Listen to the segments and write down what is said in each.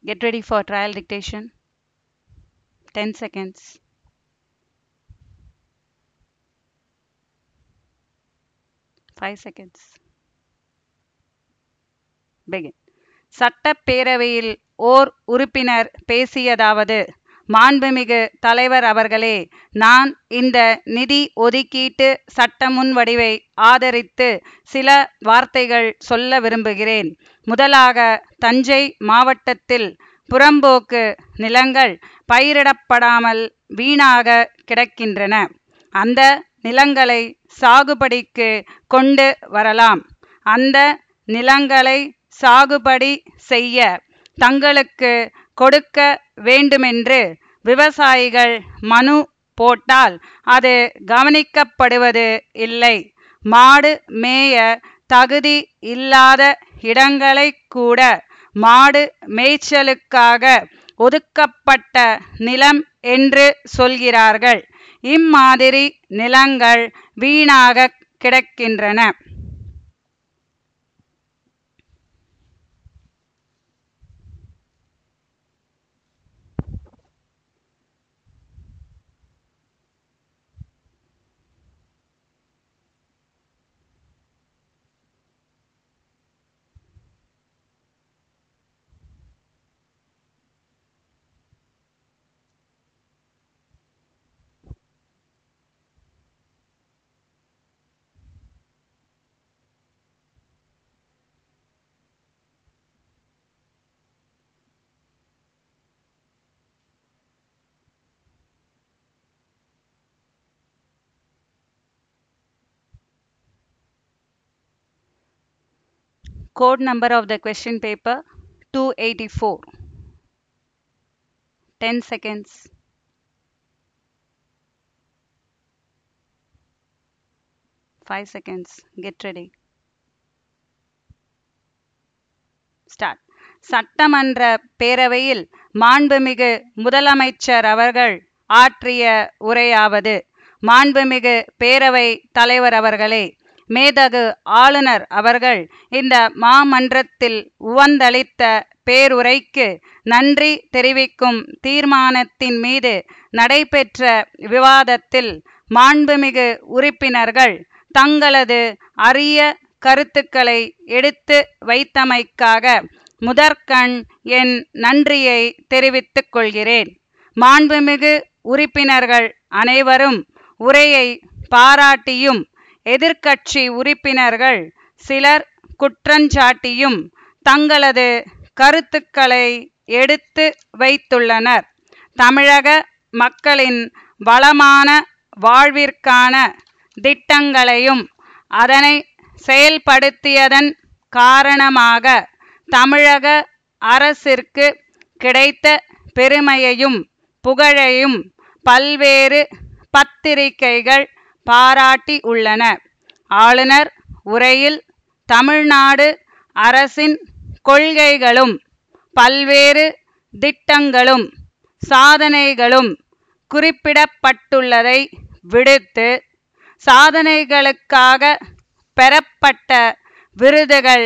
Get ready for trial dictation. 10 seconds. Five seconds. Begin. சட்டப்பேரவையில் ஓர் உறுப்பினர் பேசியதாவது மாண்புமிகு தலைவர் அவர்களே நான் இந்த நிதி ஒதுக்கீட்டு சட்ட முன்வடிவை ஆதரித்து சில வார்த்தைகள் சொல்ல விரும்புகிறேன் முதலாக தஞ்சை மாவட்டத்தில் புறம்போக்கு நிலங்கள் பயிரிடப்படாமல் வீணாக கிடக்கின்றன அந்த நிலங்களை சாகுபடிக்கு கொண்டு வரலாம் அந்த நிலங்களை சாகுபடி செய்ய தங்களுக்கு கொடுக்க வேண்டுமென்று விவசாயிகள் மனு போட்டால் அது கவனிக்கப்படுவது இல்லை மாடு மேய தகுதி இல்லாத இடங்களை கூட மாடு மேய்ச்சலுக்காக ஒதுக்கப்பட்ட நிலம் என்று சொல்கிறார்கள் இம்மாதிரி நிலங்கள் வீணாக கிடக்கின்றன Code number of the question paper 284. 10 seconds. Five seconds. Get ready. Start. சட்டமன்ற பேரவையில் மாண்புமிகு முதலமைச்சர் அவர்கள் ஆற்றிய உரையாவது மாண்புமிகு பேரவை தலைவர் அவர்களே மேதகு ஆளுநர் அவர்கள் இந்த மாமன்றத்தில் உவந்தளித்த பேருரைக்கு நன்றி தெரிவிக்கும் தீர்மானத்தின் மீது நடைபெற்ற விவாதத்தில் மாண்புமிகு உறுப்பினர்கள் தங்களது அரிய கருத்துக்களை எடுத்து வைத்தமைக்காக முதற்கண் என் நன்றியை தெரிவித்துக் கொள்கிறேன் மாண்புமிகு உறுப்பினர்கள் அனைவரும் உரையை பாராட்டியும் எதிர்க்கட்சி உறுப்பினர்கள் சிலர் குற்றஞ்சாட்டியும் தங்களது கருத்துக்களை எடுத்து வைத்துள்ளனர் தமிழக மக்களின் வளமான வாழ்விற்கான திட்டங்களையும் அதனை செயல்படுத்தியதன் காரணமாக தமிழக அரசிற்கு கிடைத்த பெருமையையும் புகழையும் பல்வேறு பத்திரிகைகள் பாராட்டி உள்ளன ஆளுநர் உரையில் தமிழ்நாடு அரசின் கொள்கைகளும் பல்வேறு திட்டங்களும் சாதனைகளும் குறிப்பிடப்பட்டுள்ளதை விடுத்து சாதனைகளுக்காக பெறப்பட்ட விருதுகள்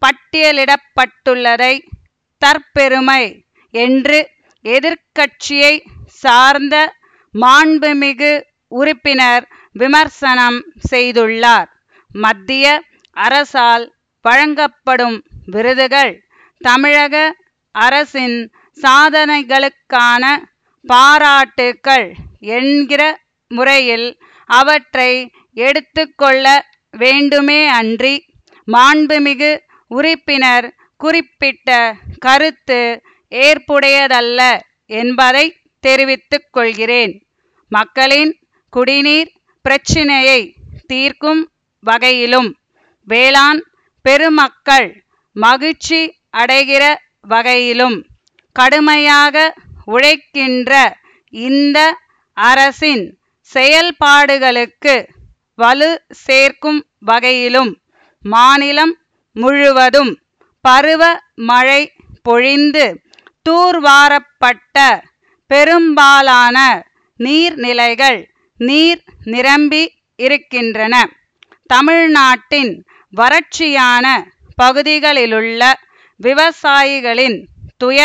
பட்டியலிடப்பட்டுள்ளதை தற்பெருமை என்று எதிர்க்கட்சியை சார்ந்த மாண்புமிகு உறுப்பினர் விமர்சனம் செய்துள்ளார் மத்திய அரசால் வழங்கப்படும் விருதுகள் தமிழக அரசின் சாதனைகளுக்கான பாராட்டுக்கள் என்கிற முறையில் அவற்றை எடுத்துக்கொள்ள வேண்டுமே அன்றி மாண்புமிகு உறுப்பினர் குறிப்பிட்ட கருத்து ஏற்புடையதல்ல என்பதை தெரிவித்துக் கொள்கிறேன் மக்களின் குடிநீர் பிரச்சினையை தீர்க்கும் வகையிலும் வேளாண் பெருமக்கள் மகிழ்ச்சி அடைகிற வகையிலும் கடுமையாக உழைக்கின்ற இந்த அரசின் செயல்பாடுகளுக்கு வலு சேர்க்கும் வகையிலும் மாநிலம் முழுவதும் பருவ மழை பொழிந்து தூர்வாரப்பட்ட பெரும்பாலான நீர்நிலைகள் நீர் நிரம்பி இருக்கின்றன தமிழ்நாட்டின் வறட்சியான பகுதிகளிலுள்ள விவசாயிகளின் துயர்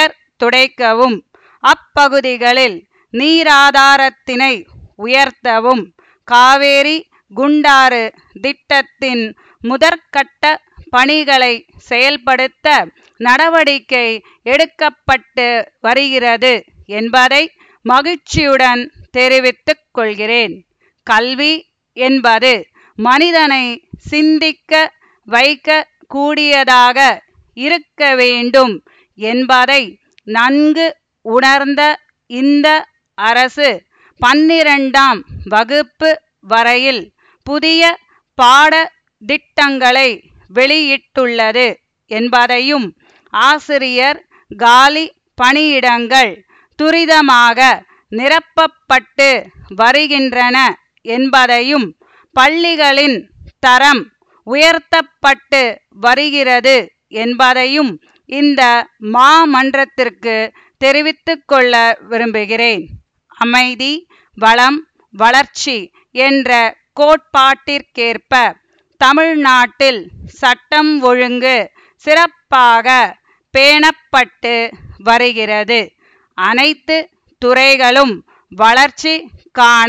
துடைக்கவும் அப்பகுதிகளில் நீராதாரத்தினை உயர்த்தவும் காவேரி குண்டாறு திட்டத்தின் முதற்கட்ட பணிகளை செயல்படுத்த நடவடிக்கை எடுக்கப்பட்டு வருகிறது என்பதை மகிழ்ச்சியுடன் தெரிவித்துக் கொள்கிறேன் கல்வி என்பது மனிதனை சிந்திக்க வைக்க கூடியதாக இருக்க வேண்டும் என்பதை நன்கு உணர்ந்த இந்த அரசு பன்னிரண்டாம் வகுப்பு வரையில் புதிய பாட திட்டங்களை வெளியிட்டுள்ளது என்பதையும் ஆசிரியர் காலி பணியிடங்கள் துரிதமாக நிரப்பப்பட்டு வருகின்றன என்பதையும் பள்ளிகளின் தரம் உயர்த்தப்பட்டு வருகிறது என்பதையும் இந்த மாமன்றத்திற்கு தெரிவித்துக் கொள்ள விரும்புகிறேன் அமைதி வளம் வளர்ச்சி என்ற கோட்பாட்டிற்கேற்ப தமிழ்நாட்டில் சட்டம் ஒழுங்கு சிறப்பாக பேணப்பட்டு வருகிறது அனைத்து துறைகளும் வளர்ச்சி காண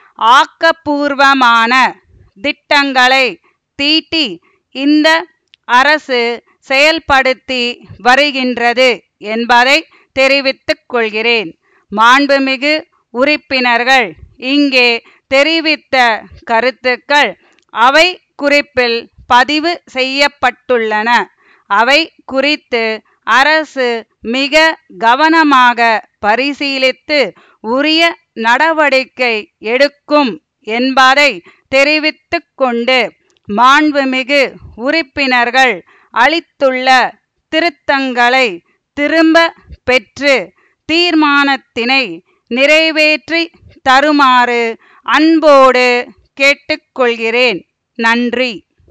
ஆக்கப்பூர்வமான திட்டங்களை தீட்டி இந்த அரசு செயல்படுத்தி வருகின்றது என்பதை தெரிவித்துக் கொள்கிறேன் மாண்புமிகு உறுப்பினர்கள் இங்கே தெரிவித்த கருத்துக்கள் அவை குறிப்பில் பதிவு செய்யப்பட்டுள்ளன அவை குறித்து அரசு மிக கவனமாக பரிசீலித்து உரிய நடவடிக்கை எடுக்கும் என்பதை தெரிவித்துக் கொண்டு மாண்புமிகு உறுப்பினர்கள் அளித்துள்ள திருத்தங்களை திரும்ப பெற்று தீர்மானத்தினை நிறைவேற்றி தருமாறு அன்போடு கேட்டுக்கொள்கிறேன் நன்றி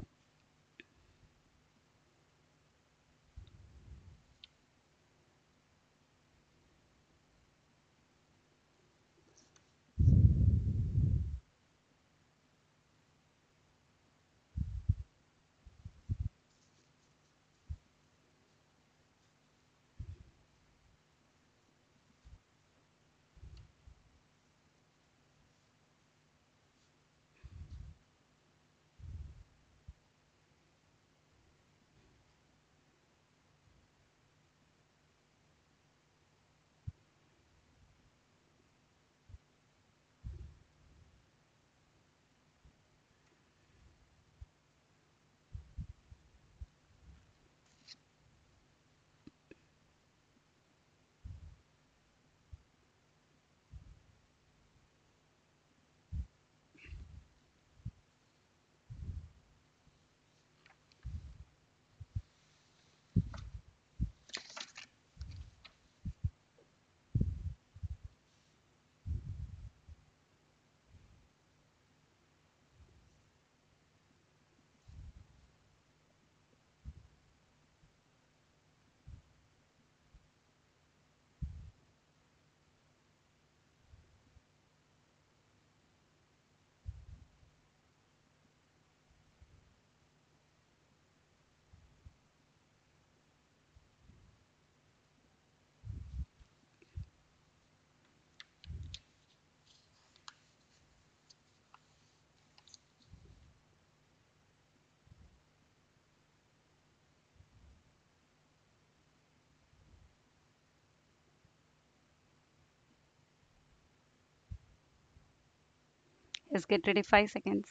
Just get ready five seconds.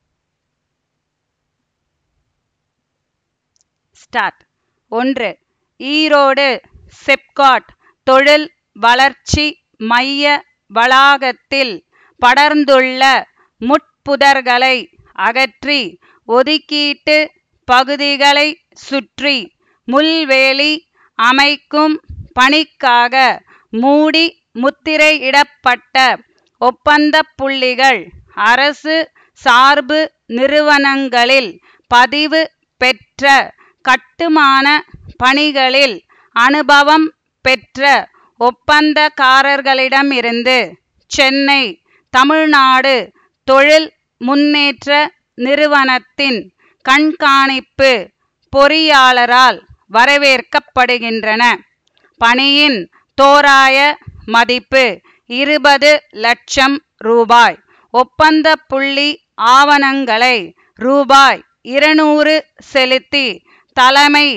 Start ஒன்று ஈரோடு செப்காட் தொழில் வளர்ச்சி மைய வளாகத்தில் படர்ந்துள்ள முட்புதர்களை அகற்றி ஒதுக்கீட்டு பகுதிகளை சுற்றி முள்வேலி அமைக்கும் பணிக்காக மூடி முத்திரையிடப்பட்ட ஒப்பந்த புள்ளிகள் அரசு சார்பு நிறுவனங்களில் பதிவு பெற்ற கட்டுமான பணிகளில் அனுபவம் பெற்ற ஒப்பந்தக்காரர்களிடமிருந்து சென்னை தமிழ்நாடு தொழில் முன்னேற்ற நிறுவனத்தின் கண்காணிப்பு பொறியாளரால் வரவேற்கப்படுகின்றன பணியின் தோராய மதிப்பு இருபது லட்சம் ரூபாய் ஒப்பந்த புள்ளி ஆவணங்களை ரூபாய் இருநூறு செலுத்தி தலைமை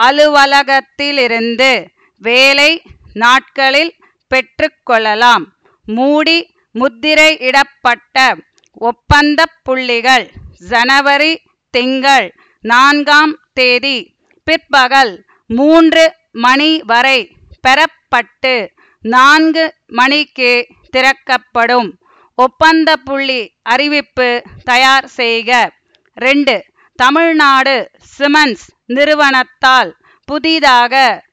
அலுவலகத்திலிருந்து வேலை நாட்களில் பெற்றுக்கொள்ளலாம் மூடி முத்திரையிடப்பட்ட ஒப்பந்த புள்ளிகள் ஜனவரி திங்கள் நான்காம் தேதி பிற்பகல் மூன்று மணி வரை பெறப்பட்டு நான்கு மணிக்கு திறக்கப்படும் ஒப்பந்த புள்ளி அறிவிப்பு தயார் செய்க ரெண்டு தமிழ்நாடு சிமெண்ட்ஸ் நிறுவனத்தால் புதிதாக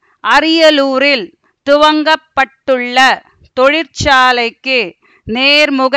அரியலூரில் துவங்கப்பட்டுள்ள தொழிற்சாலைக்கு நேர்முக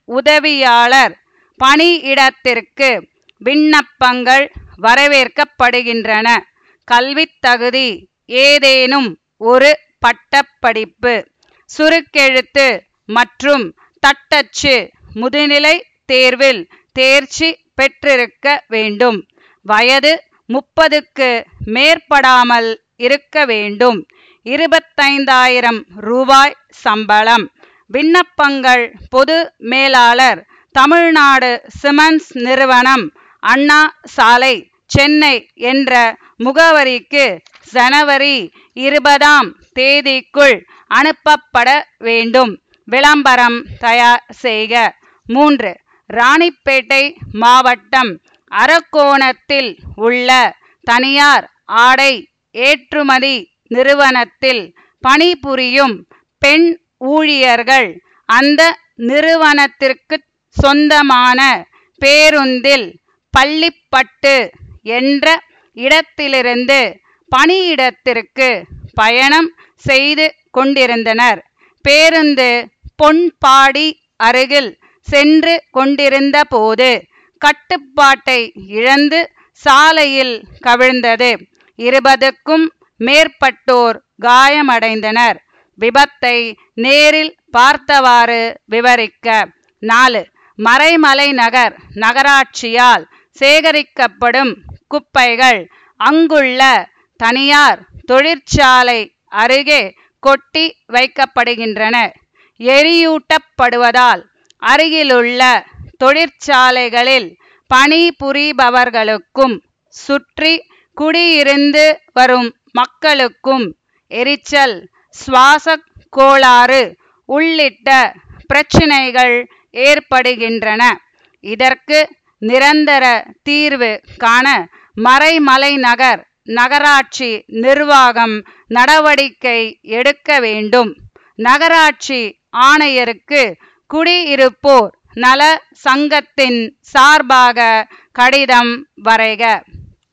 உதவியாளர் பணியிடத்திற்கு விண்ணப்பங்கள் வரவேற்கப்படுகின்றன கல்வித் தகுதி ஏதேனும் ஒரு பட்டப்படிப்பு சுருக்கெழுத்து மற்றும் தட்டச்சு முதுநிலை தேர்வில் தேர்ச்சி பெற்றிருக்க வேண்டும் வயது முப்பதுக்கு மேற்படாமல் இருக்க வேண்டும் இருபத்தைந்தாயிரம் ரூபாய் சம்பளம் விண்ணப்பங்கள் பொது மேலாளர் தமிழ்நாடு சிமெண்ட்ஸ் நிறுவனம் அண்ணா சாலை சென்னை என்ற முகவரிக்கு ஜனவரி இருபதாம் தேதிக்குள் அனுப்பப்பட வேண்டும் விளம்பரம் தயார் செய்க மூன்று ராணிப்பேட்டை மாவட்டம் அரக்கோணத்தில் உள்ள தனியார் ஆடை ஏற்றுமதி நிறுவனத்தில் பணிபுரியும் பெண் ஊழியர்கள் அந்த நிறுவனத்திற்கு சொந்தமான பேருந்தில் பள்ளிப்பட்டு என்ற இடத்திலிருந்து பணியிடத்திற்கு பயணம் செய்து கொண்டிருந்தனர் பேருந்து பொன்பாடி அருகில் சென்று கொண்டிருந்த போது கட்டுப்பாட்டை இழந்து சாலையில் கவிழ்ந்தது இருபதுக்கும் மேற்பட்டோர் காயமடைந்தனர் விபத்தை நேரில் பார்த்தவாறு விவரிக்க நாலு மறைமலை நகர் நகராட்சியால் சேகரிக்கப்படும் குப்பைகள் அங்குள்ள தனியார் தொழிற்சாலை அருகே கொட்டி வைக்கப்படுகின்றன எரியூட்டப்படுவதால் அருகிலுள்ள தொழிற்சாலைகளில் பணிபுரிபவர்களுக்கும் சுற்றி குடியிருந்து வரும் மக்களுக்கும் எரிச்சல் சுவாச கோளாறு உள்ளிட்ட பிரச்சினைகள் ஏற்படுகின்றன இதற்கு நிரந்தர தீர்வு காண மறைமலை நகர் நகராட்சி நிர்வாகம் நடவடிக்கை எடுக்க வேண்டும் நகராட்சி ஆணையருக்கு குடியிருப்போர் நல சங்கத்தின் சார்பாக கடிதம் வரைக